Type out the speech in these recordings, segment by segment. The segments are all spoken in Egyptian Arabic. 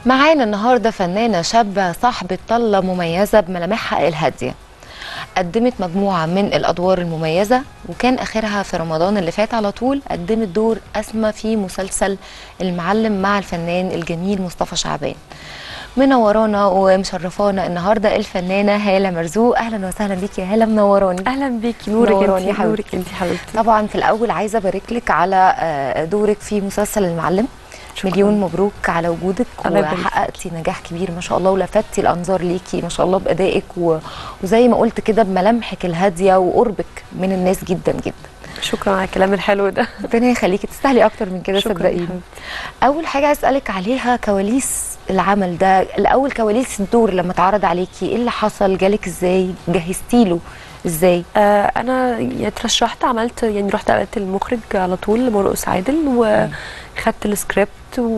معانا النهارده فنانه شابه صاحبه طله مميزه بملامحها الهاديه قدمت مجموعه من الادوار المميزه وكان اخرها في رمضان اللي فات على طول قدمت دور اسمى في مسلسل المعلم مع الفنان الجميل مصطفى شعبان منورانا ومشرفانا النهارده الفنانه هاله مرزوق اهلا وسهلا بيكي يا هاله منوراني اهلا بيكي نورك نوراني يا انت حبيبتي. نورك انت حبيبتي طبعا في الاول عايزه ابارك لك على آه، دورك في مسلسل المعلم شكراً. مليون مبروك على وجودك الله يبارك فيك. وحققتي نجاح كبير ما شاء الله ولفتي الانظار ليكي ما شاء الله بادائك و... وزي ما قلت كده بملامحك الهاديه وقربك من الناس جدا جدا شكرا على الكلام الحلو ده ربنا يخليكي تستاهلي اكتر من كده شكراً يا صدقيني حبيبتي. اول حاجه عايز اسالك عليها كواليس العمل ده الاول كواليس الدور لما اتعرض عليكي ايه اللي حصل جالك ازاي جهزتي له ازاي آه انا يعني اترشحت عملت يعني رحت قابلت المخرج على طول مرقس عادل وخدت السكريبت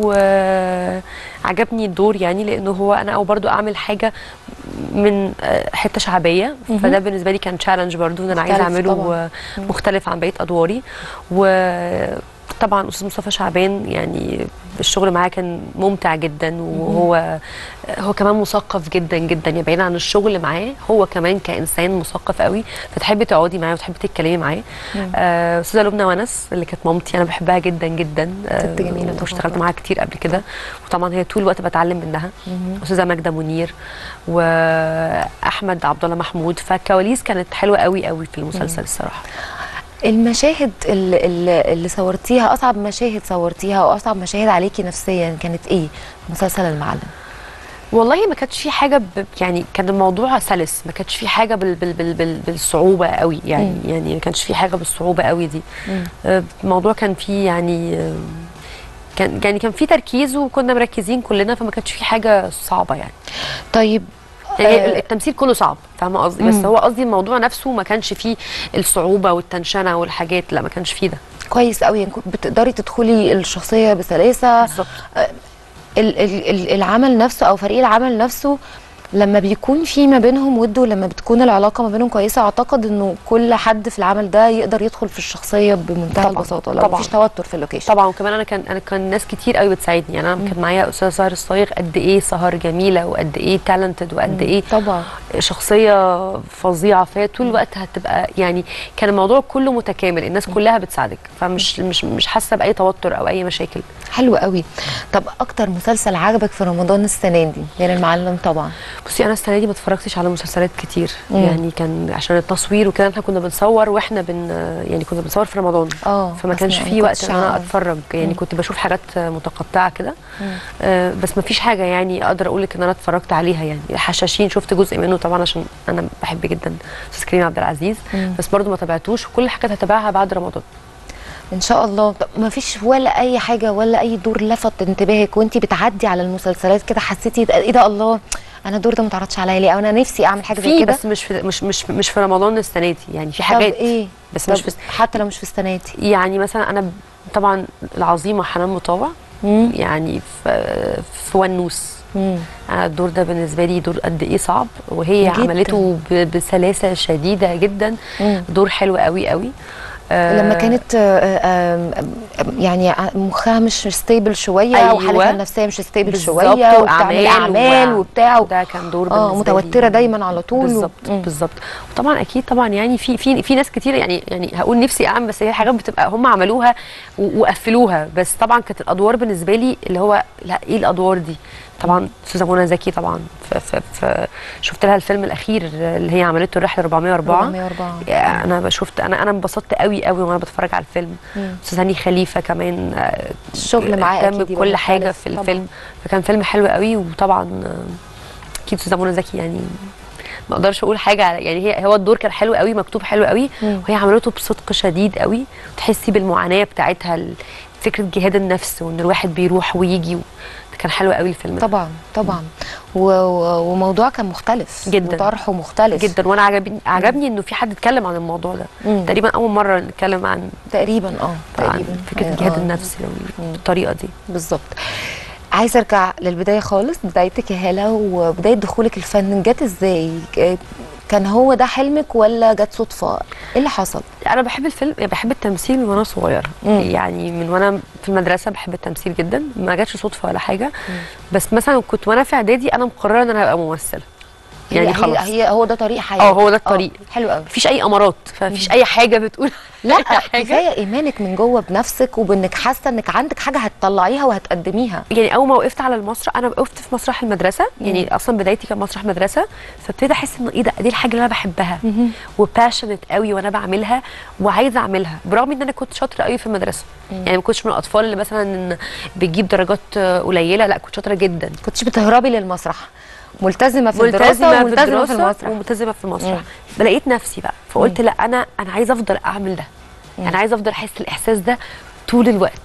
وعجبني الدور يعني لانه هو انا او برضو اعمل حاجه من آه، حته شعبيه مهم. فده بالنسبه لي كان تشالنج برضو ان انا عايزه مختلف اعمله طبعاً. آه، مختلف عن بقيه ادواري وطبعا استاذ مصطفى شعبان يعني الشغل معاه كان ممتع جدا وهو هو كمان مثقف جدا جدا يعني بعيد عن الشغل معاه هو كمان كانسان مثقف قوي فتحبي تقعدي معاه وتحبي تتكلمي معاه آه، استاذه لبنى ونس اللي كانت مامتي انا بحبها جدا جدا آه، ست جميلة طبعاً. واشتغلت معاها كتير قبل كده وطبعا هي طول الوقت بتعلم منها استاذه ماجده منير واحمد عبد الله محمود فالكواليس كانت حلوه قوي قوي في المسلسل الصراحه المشاهد اللي, اللي, اللي صورتيها اصعب مشاهد صورتيها او اصعب مشاهد عليكي نفسيا كانت ايه مسلسل المعلم والله ما كانتش في حاجه ب... يعني كان الموضوع سلس ما كانتش في حاجه بال... بال... بال... بال... بالصعوبه قوي يعني مم. يعني ما كانش في حاجه بالصعوبه قوي دي آه، الموضوع كان فيه يعني آه، كان يعني كان في تركيز وكنا مركزين كلنا فما كانش في حاجه صعبه يعني طيب يعني آه، التمثيل كله صعب فاهمه قصدي بس مم. هو قصدي الموضوع نفسه ما كانش فيه الصعوبه والتنشنه والحاجات لا ما كانش فيه ده كويس قوي يعني كنت بتقدري تدخلي الشخصيه بسلاسه بالظبط ال- ال- ال- العمل نفسه او فريق العمل نفسه لما بيكون في ما بينهم ود ولما بتكون العلاقه ما بينهم كويسه اعتقد انه كل حد في العمل ده يقدر يدخل في الشخصيه بمنتهى طبعاً، البساطه لو طبعاً. مفيش توتر في اللوكيشن طبعا وكمان انا كان انا كان ناس كتير قوي بتساعدني يعني انا كان معايا استاذه سهر الصايغ قد ايه سهر جميله وقد ايه تالنتد وقد ايه طبعا شخصيه فظيعه فهي طول الوقت هتبقى يعني كان الموضوع كله متكامل الناس كلها بتساعدك فمش مش مش حاسه باي توتر او اي مشاكل حلو قوي طب اكتر مسلسل عجبك في رمضان السنه دي غير المعلم طبعا بصي انا السنه دي ما اتفرجتش على مسلسلات كتير مم. يعني كان عشان التصوير وكده احنا كنا بنصور واحنا بن يعني كنا بنصور في رمضان اه فما بس كانش يعني في وقت كنتش ان انا عارفة. اتفرج يعني مم. كنت بشوف حاجات متقطعه كده آه بس ما فيش حاجه يعني اقدر اقول لك ان انا اتفرجت عليها يعني الحشاشين شفت جزء منه طبعا عشان انا بحب جدا استاذ كريم عبد العزيز مم. بس برضو ما تابعتوش وكل الحاجات هتابعها بعد رمضان ان شاء الله طب ما فيش ولا اي حاجه ولا اي دور لفت انتباهك وانت بتعدي على المسلسلات كده حسيتي ايه ده الله انا الدور ده ما اتعرضش عليا ليه او انا نفسي اعمل حاجه زي في كده بس مش في مش مش مش في رمضان السنه دي يعني في طب حاجات ايه بس طب مش في حتى لو مش في السنه دي يعني مثلا انا طبعا العظيمه حنان مطاوع مم. يعني في في ونوس مم. انا الدور ده بالنسبه لي دور قد ايه صعب وهي جداً. عملته ب- بسلاسه شديده جدا مم. دور حلو قوي قوي آه، لما كانت آه، آه، آه، يعني ع- مخها مش ستيبل شويه أيوة. وحالتها النفسيه مش ستيبل بالظبط، شويه وبتعمل وأعمال اعمال و- وبتاع ده كان دور اه بالنسبة لي متوتره دايما على طول و- بالظبط مم. بالظبط وطبعا اكيد طبعا يعني في في في ناس كتير يعني يعني هقول نفسي اعمل بس هي حاجات بتبقى هم عملوها و- وقفلوها بس طبعا كانت الادوار بالنسبه لي اللي هو لا ايه الادوار دي طبعا استاذه منى زكي طبعا ف ف ف شفت لها الفيلم الاخير اللي هي عملته الرحله 404 404 يعني انا شفت انا انا انبسطت قوي قوي وانا بتفرج على الفيلم مم. استاذ هاني خليفه كمان آه، الشغل معاه اهتم اكيد يبقى بكل حاجه مختلف في طبعاً. الفيلم فكان فيلم حلو قوي وطبعا آه، اكيد استاذه منى زكي يعني ما اقدرش اقول حاجه على- يعني هي هو الدور كان حلو قوي مكتوب حلو قوي مم. وهي عملته بصدق شديد قوي تحسي بالمعاناه بتاعتها ال- فكره جهاد النفس وان الواحد بيروح ويجي و... ده كان حلو قوي الفيلم ده طبعا طبعا و... و... وموضوع كان مختلف جداً. وطرحه مختلف جدا وانا عجبني عجبني انه في حد اتكلم عن الموضوع ده مم. تقريبا اول مره نتكلم عن تقريبا اه عن تقريبا فكره آه، الجهاد آه. النفسي لو- بالطريقه دي بالظبط عايزه ارجع للبدايه خالص بدايتك يا هاله وبدايه دخولك الفن جت ازاي ك- كان هو ده حلمك ولا جت صدفه ايه اللي حصل انا بحب الفيلم يعني بحب التمثيل من وانا صغيره مم. يعني من وانا في المدرسه بحب التمثيل جدا ما جاتش صدفه ولا حاجه بس مثلا كنت وانا في اعدادي انا مقرره ان انا هبقى ممثله يعني هي خلاص هي, هي هو ده طريق حياتك اه هو ده الطريق. آه، حلو قوي مفيش اي امارات فمفيش اي حاجه بتقول لا أي حاجة. كفايه ايمانك من جوه بنفسك وبانك حاسه انك عندك حاجه هتطلعيها وهتقدميها يعني اول ما وقفت على المسرح انا وقفت في مسرح المدرسه يعني اصلا بدايتي كان مسرح مدرسه فابتديت احس انه ايه ده دي الحاجه اللي انا بحبها وباشنت قوي وانا بعملها وعايزه اعملها برغم ان انا كنت شاطره قوي في المدرسه يعني ما كنتش من الاطفال اللي مثلا بتجيب درجات قليله لا كنت شاطره جدا كنتش بتهربي للمسرح ملتزمه في الدراسه وملتزمه في بالدراسة المسرح وملتزمه في المسرح مم. فلقيت نفسي بقى فقلت لا انا انا عايزه افضل اعمل ده انا عايزه افضل احس الاحساس ده طول الوقت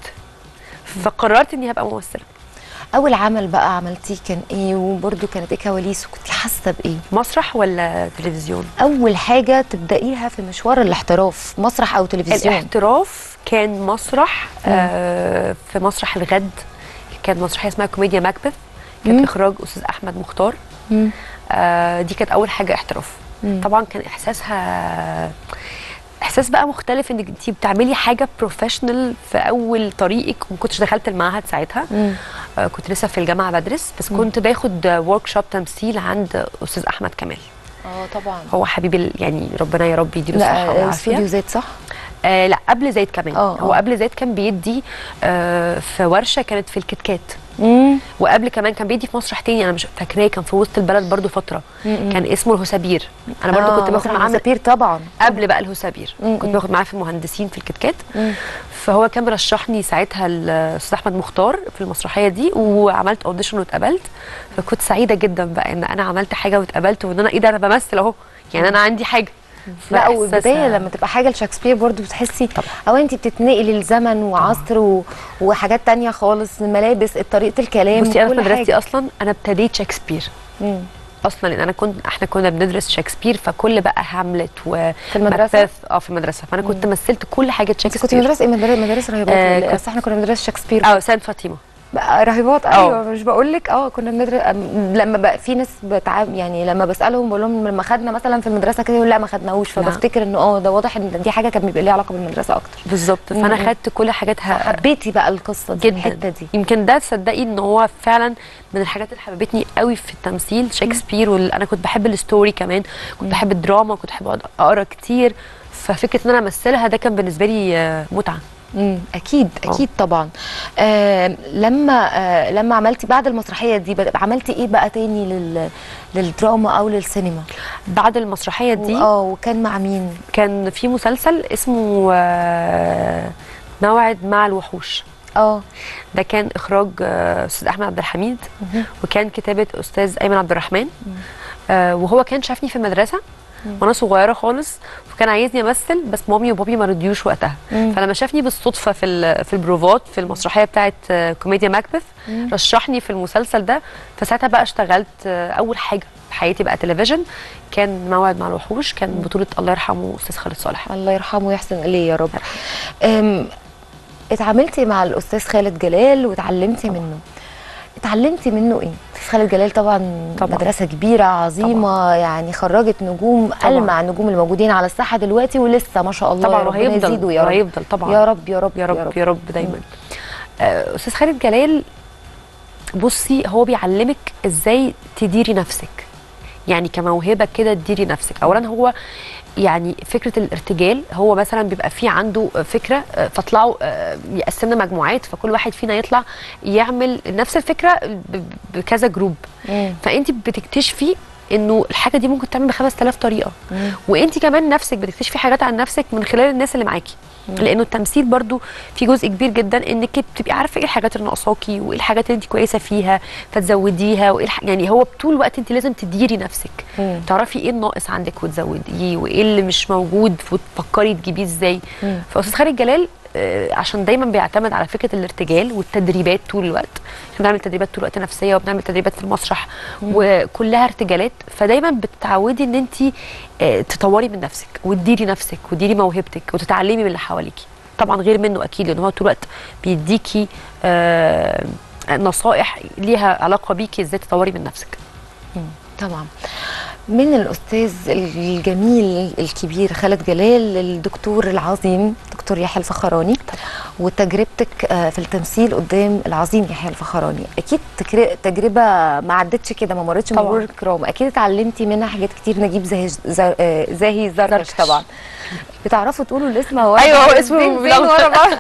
فقررت اني هبقى ممثله اول عمل بقى عملتيه كان ايه وبرده كانت ايه كواليس وكنت حاسه بايه مسرح ولا تلفزيون اول حاجه تبدايها في مشوار الاحتراف مسرح او تلفزيون الاحتراف كان مسرح آه في مسرح الغد كان مسرحيه اسمها كوميديا ماكبث كانت مم. اخراج استاذ احمد مختار مم. آه دي كانت اول حاجه احتراف مم. طبعا كان احساسها احساس بقى مختلف انك انت بتعملي حاجه بروفيشنال في اول طريقك وما كنتش دخلت المعهد ساعتها مم. آه كنت لسه في الجامعه بدرس بس كنت باخد ورك شوب تمثيل عند استاذ احمد كمال اه طبعا هو حبيبي ال- يعني ربنا يا رب يديله الصحه لا والعافيه استوديو زيت صح آه لا قبل زيد كمان آه، هو آه. قبل زيد كان بيدي آه في ورشه كانت في الكتكات امم وقبل كمان كان بيدي في مسرح تاني انا مش فاكراه كان في وسط البلد برضو فتره مم. كان اسمه الهسابير انا برضو كنت باخد معاه من- سبير طبعا قبل بقى الهسابير مم. كنت باخد معاه في المهندسين في الكتكات مم. فهو كان مرشحني ساعتها الاستاذ احمد مختار في المسرحيه دي وعملت اوديشن واتقبلت فكنت سعيده جدا بقى ان انا عملت حاجه واتقبلت وان انا ايه ده انا بمثل اهو يعني انا عندي حاجه لا فإحساسها- والبدايه لما تبقى حاجه لشكسبير برضو بتحسي طبعا. او انت بتتنقلي لزمن وعصر و... وحاجات تانية خالص الملابس طريقه الكلام بصي انا في وكل مدرستي حاجة. اصلا انا ابتديت شكسبير مم. اصلا لان انا كنت احنا كنا بندرس شكسبير فكل بقى هاملت و في المدرسة؟ ماكبث اه في المدرسه فانا كنت مثلت كل حاجه انت كنت شكسبير مدرسه ايه مدرسه مدارس راهبات آه، ولا إيه؟ كنت- بس احنا كنا بندرس شكسبير اه سان فاطمه بقى راهبات اه. ايوه مش بقول لك اه كنا بندرس أم- لما بقى في ناس بتعب يعني لما بسالهم بقول لهم لما خدنا مثلا في المدرسه كده يقول لا ما خدناهوش لا. فبفتكر انه اه ده واضح ان دي حاجه كان بيبقى ليها علاقه بالمدرسه اكتر بالظبط فانا مم. خدت كل حاجاتها حبيتي بقى القصه دي جدا الحته دي يمكن ده تصدقي ان هو فعلا من الحاجات اللي حببتني قوي في التمثيل شكسبير وانا كنت بحب الستوري كمان كنت بحب الدراما كنت بحب اقعد اقرا كتير ففكره ان انا امثلها ده كان بالنسبه لي آه، متعه امم اكيد اه. اكيد طبعا آه لما آه لما عملتي بعد المسرحيه دي بقى- عملتي ايه بقى تاني لل للدراما او للسينما بعد المسرحيه دي اه وكان مع مين كان في مسلسل اسمه آه، موعد مع الوحوش اه ده كان اخراج آه، استاذ احمد عبد الحميد وكان كتابه استاذ ايمن عبد الرحمن آه، وهو كان شافني في المدرسه وانا صغيره خالص وكان عايزني امثل بس مامي وبابي ما رضيوش وقتها مم. فلما شافني بالصدفه في ال- في البروفات في المسرحيه بتاعه آه، كوميديا ماكبث رشحني في المسلسل ده فساعتها بقى اشتغلت آه، اول حاجه في حياتي بقى تلفزيون كان موعد مع الوحوش كان بطوله الله يرحمه استاذ خالد صالح الله يرحمه ويحسن اليه يا رب أم، اتعاملتي مع الاستاذ خالد جلال واتعلمتي منه اتعلمتي منه ايه استاذ خالد جلال طبعا, طبعاً. مدرسه كبيره عظيمه طبعا. يعني خرجت نجوم طبعاً. المع النجوم الموجودين على الساحه دلوقتي ولسه ما شاء الله طبعا يا ربنا وهيفضل يزيده يا رب وهيفضل طبعا يا رب يا رب يا رب يا رب دايما آه، استاذ خالد جلال بصي هو بيعلمك ازاي تديري نفسك يعني كموهبه كده تديري نفسك اولا هو يعني فكره الارتجال هو مثلا بيبقى في عنده فكره آه، فطلعوا آه، يقسمنا مجموعات فكل واحد فينا يطلع يعمل نفس الفكره ب- بكذا جروب مم. فانت بتكتشفي انه الحاجه دي ممكن تعمل ب 5000 طريقه مم. وانت كمان نفسك بتكتشفي حاجات عن نفسك من خلال الناس اللي معاكي لانه التمثيل برضو في جزء كبير جدا انك بتبقي عارفه ايه الحاجات اللي ناقصاكي وايه الحاجات اللي انت كويسه فيها فتزوديها وايه الح... يعني هو طول الوقت انت لازم تديري نفسك مم. تعرفي ايه الناقص عندك وتزوديه وايه اللي مش موجود وتفكري تجيبيه ازاي مم. فاستاذ خالد جلال آه، عشان دايما بيعتمد على فكره الارتجال والتدريبات طول الوقت احنا بنعمل تدريبات طول الوقت نفسيه وبنعمل تدريبات في المسرح وكلها ارتجالات فدايما بتتعودي ان انت آه، تطوري من نفسك وتديري نفسك وتديري موهبتك وتتعلمي من اللي حواليكي طبعا غير منه اكيد لان هو طول الوقت بيديكي آه، نصائح ليها علاقه بيكي ازاي تطوري من نفسك طبعا من الاستاذ الجميل الكبير خالد جلال الدكتور العظيم دكتور يحيى الفخراني وتجربتك آه، في التمثيل قدام العظيم يحيى الفخراني اكيد تكر- تجربه ما عدتش كده ما مرتش طبعاً. مرور الكرام اكيد اتعلمتي منها حاجات كتير نجيب زاهي زر- آه، زاهي زركش زركش. طبعا بتعرفوا تقولوا الاسم هو أيوة، هو بين- اسمه بين- بين بلغ. ورا بعض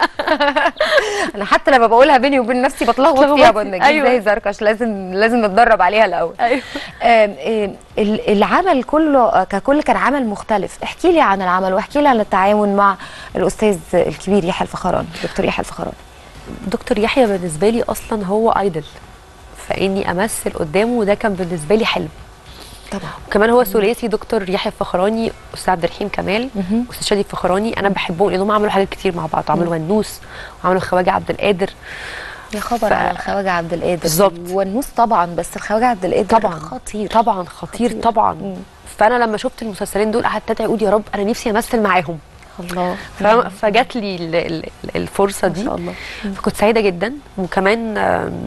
انا حتى لما بقولها بيني وبين نفسي بتلخبط فيها اتلخبطتي. بقول نجيب أيوة. زاهي زركش لازم لازم نتدرب عليها الاول ايوه آم، آم، ال- العمل كله آه، ككل كان عمل مختلف احكي لي عن العمل واحكي لي عن التعاون مع الاستاذ الكبير يحيى الفخراني دكتور يحيى الفخراني دكتور يحيى بالنسبه لي اصلا هو ايدل فاني امثل قدامه ده كان بالنسبه لي حلم طبعا وكمان هو ثلاثي دكتور يحيى الفخراني استاذ عبد الرحيم كمال مهم. استاذ شادي الفخراني انا بحبهم لانهم عملوا حاجات كتير مع بعض عملوا ونوس وعملوا خواجه عبد القادر يا خبر ف- على الخواجه عبد القادر بالظبط. والنوس طبعا بس الخواجه عبد القادر طبعا خطير طبعا خطير, خطير. طبعا مم. فانا لما شفت المسلسلين دول قعدت ادعي اقول يا رب انا نفسي امثل معاهم الله فاهمة؟ فجات لي ال- ال- الفرصه ما دي شاء الله فكنت سعيده جدا وكمان آم،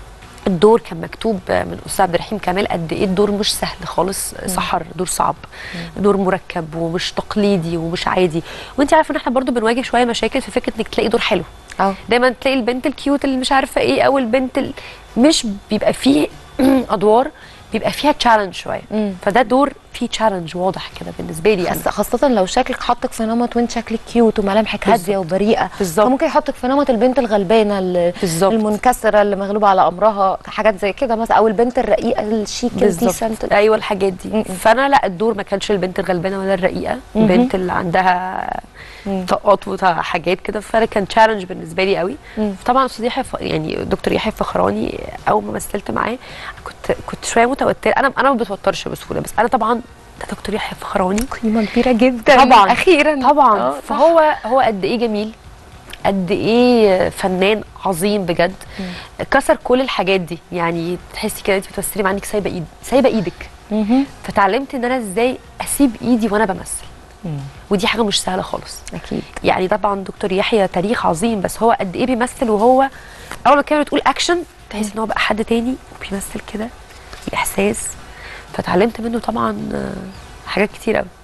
الدور كان مكتوب من استاذ عبد الرحيم كمال قد ايه الدور مش سهل خالص سحر دور صعب دور مركب ومش تقليدي ومش عادي وانت عارفه ان احنا برضو بنواجه شويه مشاكل في فكره انك تلاقي دور حلو اه دايما تلاقي البنت الكيوت اللي مش عارفه ايه او البنت ال... مش بيبقى فيه ادوار بيبقى فيها تشالنج شويه مم. فده دور فيه تشالنج واضح كده بالنسبه لي انا خاصة, خاصة لو شكلك حطك في نمط وانت شكلك كيوت وملامحك هادية وبريئة بالظبط. فممكن يحطك في نمط البنت الغلبانة ال- بالظبط. المنكسرة اللي مغلوبة على أمرها حاجات زي كده مثلا أو البنت الرقيقة الشيك الديسنت ايوه الحاجات دي م-م. فانا لا الدور ما كانش البنت الغلبانه ولا الرقيقه مهم. البنت اللي عندها مم. طاقات وحاجات كده فانا كان تشالنج بالنسبه لي قوي مم. طبعا استاذ يحيى ف- يعني دكتور يحيى فخراني اول ما مثلت معاه كنت كنت شويه متوتره انا انا ما بتوترش بسهوله بس انا طبعا ده دكتور يحيى فخراني قيمة كبيرة جدا طبعا أخيرا طبعا آه، صح. فهو هو قد ايه جميل قد ايه فنان عظيم بجد كسر كل الحاجات دي يعني تحسي كده انت بتمثلي مع انك سايبه ايد سايبه ايدك مهم. فتعلمت ان انا ازاي اسيب ايدي وانا بمثل مم. ودي حاجه مش سهله خالص أكيد يعني طبعا دكتور يحيى تاريخ عظيم بس هو قد ايه بيمثل وهو اول ما كانت تقول اكشن تحس ان هو بقى حد تاني وبيمثل كده الاحساس فتعلمت منه طبعا آه، حاجات كتير قوي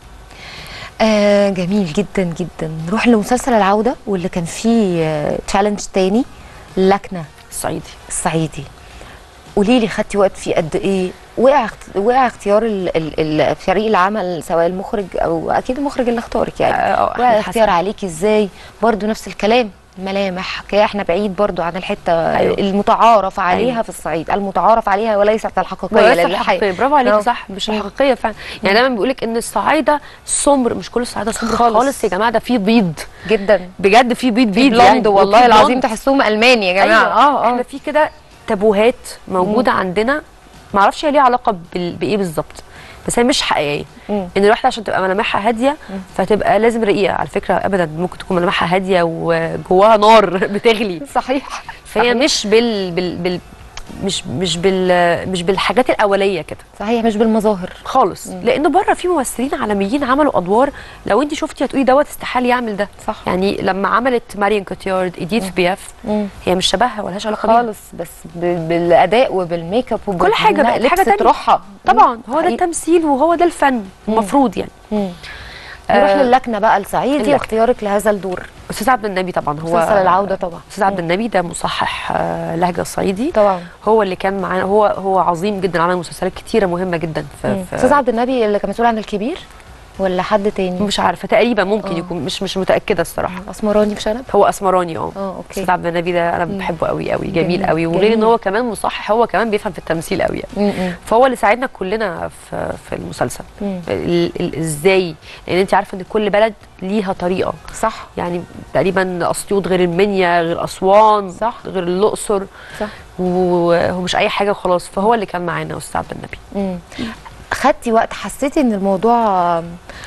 آه جميل جدا جدا نروح لمسلسل العودة واللي كان فيه آه تشالنج تاني اللكنة الصعيدي الصعيدي قولي لي خدتي وقت فيه قد ايه وقع اخت- وقع اختيار ال- ال- ال- فريق العمل سواء المخرج او اكيد المخرج اللي اختارك يعني آه، آه، وقع أحمد اختيار حسن. عليكي ازاي برضو نفس الكلام ملامح كده احنا بعيد برضو عن الحته أيوة. المتعارف عليها أيوة. في الصعيد المتعارف عليها وليست الحقيقيه وليس للحقيقة. الحقيقيه برافو عليكي آه. صح مش الحقيقيه فعلا يعني دايما بيقولك ان الصعايده سمر مش كل الصعايده سمر خالص. خالص, يا جماعه ده في بيض جدا بجد في بيض في بيض بلوند يعني والله وفي العظيم بلوند. تحسوهم الماني يا جماعه أيوة. اه احنا اه في كده تابوهات موجوده عندنا ما اعرفش هي ليها علاقه بال- بايه بالظبط بس هي مش حقيقيه مم. ان الواحده عشان تبقى ملامحها هاديه فتبقى لازم رقيقه على فكره ابدا ممكن تكون ملامحها هاديه وجواها نار بتغلي صحيح فهي مش بال, بال, بال مش مش بال مش بالحاجات الاوليه كده صحيح مش بالمظاهر خالص لان بره في ممثلين عالميين عملوا ادوار لو انت شفتي هتقولي دوت استحاله يعمل ده صح. يعني لما عملت ماريان كوتيارد ايديث بياف مم. هي مش شبهها ولا علاقه بيها خالص بس ب- بالاداء وبالميك اب كل حاجه بقت حاجه تانية روحها طبعا هو ده حقيقي. التمثيل وهو ده الفن المفروض يعني مم. نروح آه، للكنه بقى الصعيدي اللكنة. واختيارك لهذا الدور استاذ عبد النبي طبعا هو مسلسل العوده طبعا استاذ عبد النبي ده مصحح آه، لهجه الصعيدي طبعا هو اللي كان معانا هو هو عظيم جدا عمل مسلسلات كتيره مهمه جدا في, مم. في استاذ عبد النبي اللي كان مسؤول عن الكبير ولا حد تاني مش عارفه تقريبا ممكن آه. يكون مش مش متاكده الصراحه اسمراني بشنب هو اسمراني اه اه اوكي استاذ عبد النبي ده انا بحبه قوي قوي جميل جميل، قوي وغير جميل. ان هو كمان مصحح هو كمان بيفهم في التمثيل قوي يعني مم. فهو اللي ساعدنا كلنا في في المسلسل مم. ال- ال- ازاي لان انت عارفه ان كل بلد ليها طريقه صح يعني تقريبا اسيوط غير المنيا غير اسوان صح. غير الاقصر صح وهو مش اي حاجه وخلاص فهو اللي كان معانا استاذ عبد النبي مم. خدتي وقت حسيتي ان الموضوع آم،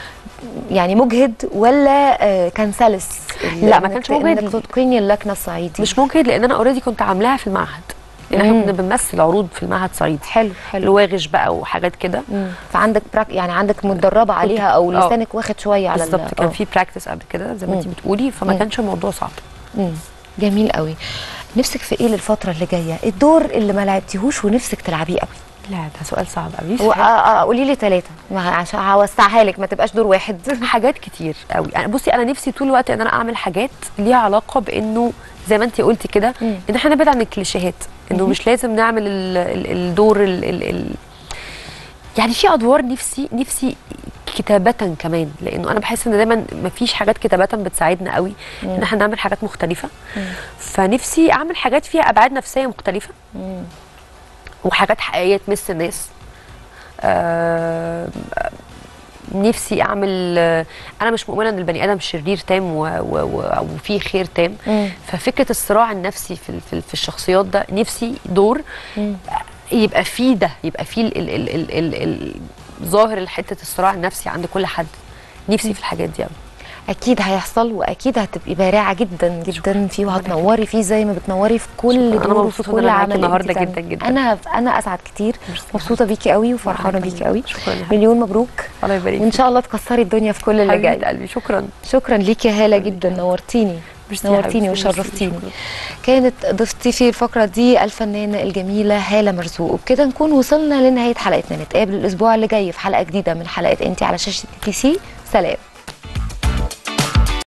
يعني مجهد ولا آه، كان سلس لا، ما إنك- كانش مجهد. انك تتقني اللكنه الصعيدي مش ممكن لان انا اوريدي كنت عاملاها في المعهد لان احنا مم. كنا بنمثل عروض في المعهد صعيدي حلو حلو الواغش بقى وحاجات كده مم. فعندك براك يعني عندك متدربه عليها او آه. لسانك واخد شويه على ال- بالظبط كان آه. في براكتس قبل كده زي ما انت مم. بتقولي فما مم. كانش الموضوع صعب مم. جميل قوي نفسك في ايه للفتره اللي جايه الدور اللي ما لعبتيهوش ونفسك تلعبيه قوي لا ده سؤال صعب قوي و- آه، آه، قولي لي ثلاثه عشان هوسعها لك ما تبقاش دور واحد حاجات كتير قوي انا بصي انا نفسي طول الوقت ان انا اعمل حاجات ليها علاقه بانه زي ما انت قلتي كده مم. ان احنا نبعد عن الكليشيهات انه مهم. مش لازم نعمل ال ال الدور ال ال ال يعني في ادوار نفسي نفسي كتابة كمان لانه انا بحس ان دايما مفيش حاجات كتابة بتساعدنا قوي ان احنا نعمل حاجات مختلفة فنفسي اعمل حاجات فيها ابعاد نفسية مختلفة مم. وحاجات حقيقيه تمس الناس آه نفسي اعمل آه، انا مش مؤمنه ان البني ادم شرير تام و- و- و- وفيه خير تام مم. ففكره الصراع النفسي في ال- في, ال- في الشخصيات ده نفسي دور مم. يبقى فيه ده يبقى فيه ال- ال- ال- ال- ال- ال- ظاهر حته الصراع النفسي عند كل حد نفسي في الحاجات دي قوي اكيد هيحصل واكيد هتبقي بارعه جدا جدا فيه وهتنوري فيه زي ما بتنوري في كل شكراً. أنا دور مبسوطة في إن كل أنا معاكي عمل النهاردة أنت جداً تعمليه. جداً. انا انا اسعد كتير ميرسي. مبسوطه بيكي قوي وفرحانه وأنا بيكي كمان. قوي شكراً يا حبيبتي. مليون مبروك الله يبارك وان فيك. شاء الله تكسري الدنيا في كل اللي حبيبه جاي قلبي شكرا شكرا ليكي يا هاله جدا نورتيني ميرسي يا نورتيني حبيبتي. ميرسي. وشرفتيني شكراً. كانت ضيفتي في الفقره دي الفنانه الجميله هاله مرزوق وبكده نكون وصلنا لنهايه حلقتنا نتقابل الاسبوع اللي جاي في حلقه جديده من حلقات انتي على شاشه تي سي سلام